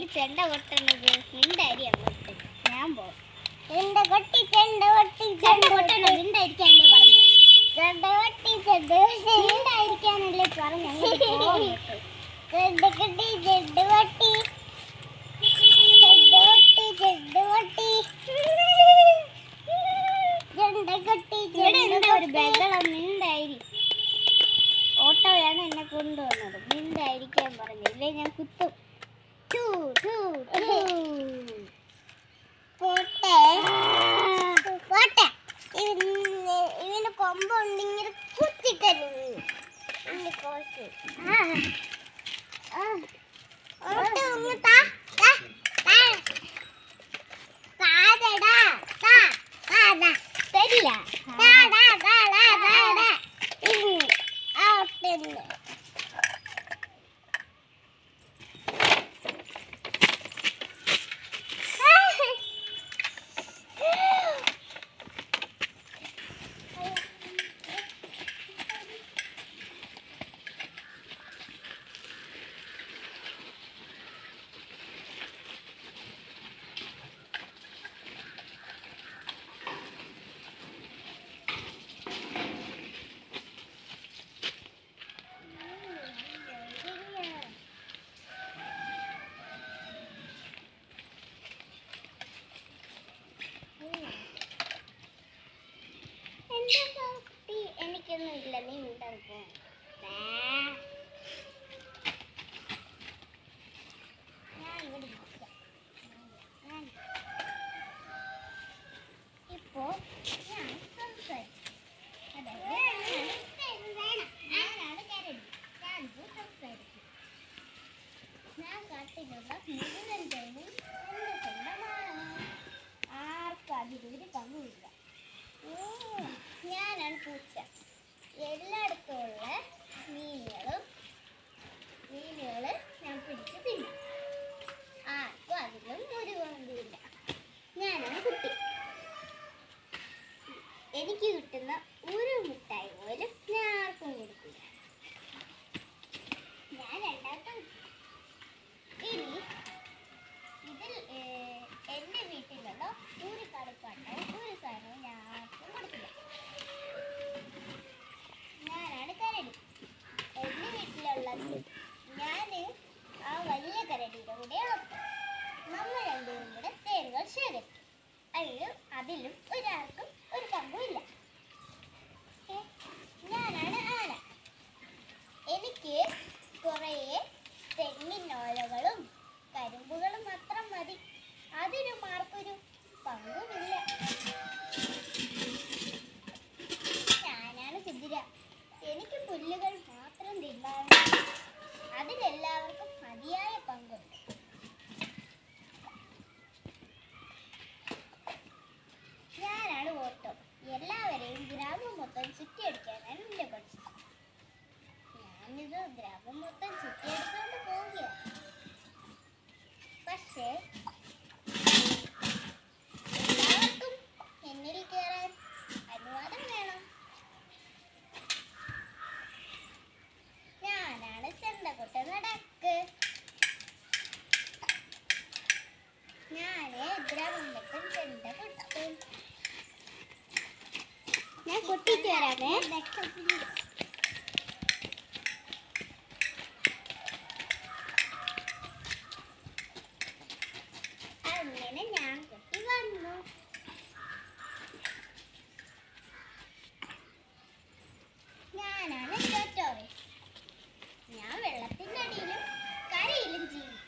ചെണ്ട കൊട്ടണത് നിന്റെ അരി അങ്ങോട്ട് ഞാൻ പോകും ചെണ്ട കൊട്ടി ചെണ്ട കൊട്ടി ചെണ്ട കൊട്ടണ നിന്റെ അരിക്കല്ലേ പറഞ്ഞു ചെണ്ട കൊട്ടി ചെണ്ട കൊട്ടി നിന്റെ അരിക്കാനല്ലേ പറഞ്ഞു അങ്ങോട്ട് പോ അങ്ങോട്ട്. ചെണ്ട കൊട്ടി ചെണ്ട കൊട്ടി ചെണ്ട കൊട്ടി ചെണ്ട കൊട്ടി ചെണ്ട കൊട്ടി ഇവിടെ ചെണ്ട എന്താ ഒരു കൊട്ടി ബഹളം നിന്റെ അരി ഓട്ടോയാണ് എന്നെ കൊണ്ടുവന്നത് നിന്റെ അരിക്കാൻ പറഞ്ഞു ഇല്ലേ ഞാൻ കുത്തും ടൂ, ടൂ, ടൂ. പോട്ടെ പോട്ടെ ഇവന് ഇവന് കൊമ്പുണ്ടെങ്കിൽ കുത്തിത്തരും ഇന്ന് കോസ് ആ, ആ. അങ്ങോട്ട് ഒന്ന് താ താ താ താതെടാ താ താ താ തരില്ല താ താ താ താ താ താ ഇന്ന് ആ ഒട്ടുന്ന് എന്താ കുട്ടി എനിക്കൊന്നും ഇല്ല നീ ഉണ്ടാവും പോ ഞാൻ ഇവിടെ ഇരിക്കാം. ഞാൻ ഇപ്പോ ഞാൻ സംസാരിക്കും അതായത് ഞാനാണ് കരടി ഞാനിപ്പോ സംസാരിക്കും ഞാൻ കാട്ടിലുള്ള മുഴുവൻ തേനും എന്റെ സ്വന്തമാണ് ആർക്കും അതിലൊരു പങ്കുമില്ല ഉം, ഞാനാണ് പൂച്ച എല്ലായിടത്തുമുള്ള മീനുകളും മീനുകള് ഞാൻ പിടിച്ച് തിന്നും ആർക്കും അതിലും ഒരു പങ്കുമില്ല ഞാനാണ് കുട്ടി എനിക്ക് കിട്ടുന്ന ഒരു മിഠായി പോലും ഞാൻ ആർക്കും കൊടുക്കില്ല ഞാൻ രണ്ടാമത്തെ കുട്ടി. ഇനി ഇതിൽ ഏർ, എൻ്റെ വീട്ടിലുള്ള ഒരു കളിപ്പാട്ടവും ഒരു സാധനവും ഞാൻ ആർക്കും കൊടുക്കില്ല ഞാനാണ് കരടി എൻ്റെ വീട്ടിലുള്ള ഞാൻ ആ വലിയ കരടിയുടെ കൂടെ ഉറക്കും നമ്മൾ രണ്ടുപേരും കൂടെ തേനുകൾ ശേഖരിക്കും അതിലും അതിലും ഒരാൾക്കും ഒരു പങ്കുമില്ല ഏ, ഞാനാണ് ആന എനിക്ക് കുറേ തെങ്ങിനോലകളും കരിമ്പുകളും മാത്രം മതി അതിനും ആർക്കൊരു പങ്കുമില്ല ഞാനാണ് കുതിര എനിക്ക് പുല്ലുകൾ മാത്രം തിന്നാറുണ്ട് അതിലെല്ലാവർക്കും മതിയായ പങ്കുണ്ട് ഞാനാണ് ഓട്ടോ എല്ലാവരെയും ഗ്രാമം മൊത്തം ചുറ്റിയടിക്കാനാണ് എൻ്റെ പഠിച്ചത് ഞാനിത് ഗ്രാമം മൊത്തം ചുറ്റിയടിച്ചുകൊണ്ട് പോവുകയാണ് പക്ഷേ എല്ലാവർക്കും എന്നിൽ കയറാൻ അനുവാദം വേണം ഞാനാണ് ചെണ്ടകൊട്ട നടക്ക് ഞാന് ഗ്രാമം മൊത്തം ചെണ്ട കൊട്ടും ഞാൻ കൊട്ടിട്ട് വരാമേ അങ്ങനെ ഞാൻ കൊട്ടി വന്നു ഞാനാണ് ടോട്ടോറിസ് ഞാൻ വെള്ളത്തിന്റെ അടിയിലും കരയിലും ജീവിക്കും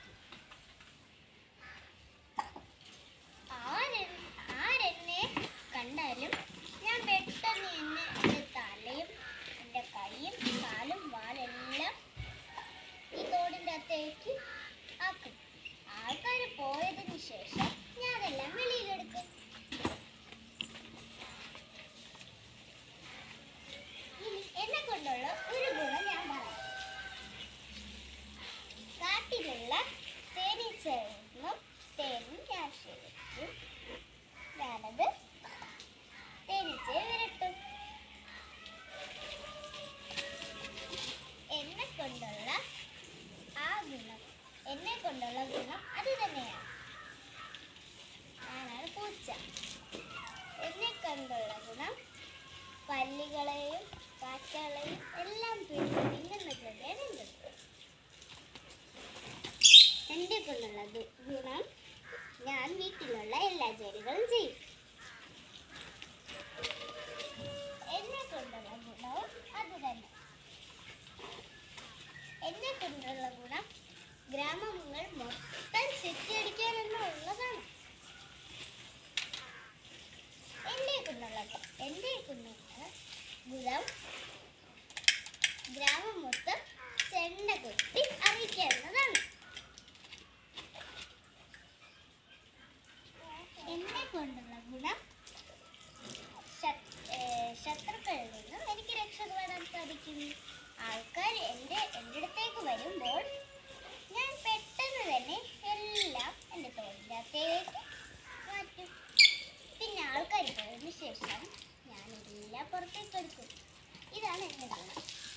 ആരെ ആരെന്നെ കണ്ടാലും ഞാൻ പെട്ടെന്ന് എന്നെ എൻ്റെ തലയും എൻ്റെ കൈയും കാലും വാലെല്ലാം ഈ തോടിൻ്റെ അകത്തേക്ക് ആക്കും ആൾക്കാർ പോയതിന് ശേഷം ഞാൻ അതെല്ലാം വെളിയിലെടുക്കും ഇനി എന്നെ കൊണ്ടുള്ള ഒരു ഗുണം ഞാൻ പറയാം കാട്ടിലുള്ള തേനീച്ചകളും തേനും ഞാൻ ശേഖരിക്കും ഞാനത് തേനീച്ചയെ വിരട്ടും എന്നെ കൊണ്ടുള്ള ആ ഗുണം എന്നെ കൊണ്ടുള്ള ഗുണം അത് തന്നെയാണ് ഞാനാണ് പൂച്ച എന്നെ കൊണ്ടുള്ള ഗുണം പല്ലികളെയും കാറ്റകളെയും എല്ലാം പിടിച്ച് തിന്നുന്ന കൃതിയാണ് എൻ്റെ എന്നെ കൊണ്ടുള്ള ഗു- ഗുണം ഞാൻ വീട്ടിലുള്ള എല്ലാ ജോലികളും ചെയ്യും എന്നെ കൊണ്ടുള്ള ഗുണവും അത് തന്നെ എന്നെ കൊണ്ടുള്ള ഗുണം ഗ്രാമങ്ങൾ മൊത്തം ചുറ്റിയടിക്കാനെന്നുള്ളതാണ് എന്നെ കൊണ്ടുള്ള ഗു- എന്നെ കൊണ്ടുള്ള ഗുണം ഗ്രാമം മൊത്തം ചെണ്ട കൊത്തി അറിയിക്കാവുന്നതാണ് എന്നെ കൊണ്ടുള്ള ഗുണം ശത്- ഏഹ് ശത്രുക്കളിൽ നിന്നും എനിക്ക് രക്ഷപ്പെടാൻ സാധിക്കും ആൾക്കാർ എൻ്റെ എൻ്റെ അടുത്തേക്ക് വരുമ്പോൾ ഞാൻ പെട്ടെന്ന് തന്നെ എല്ലാം എൻ്റെ തോളിനകത്തേക്ക് മാറ്റും പിന്നെ ആൾക്കാർ പോയതിന് ശേഷം ഞാൻ എല്ലാം പുറത്തേക്ക് എടുക്കും ഇതാണ് എൻ്റെ ഗുണം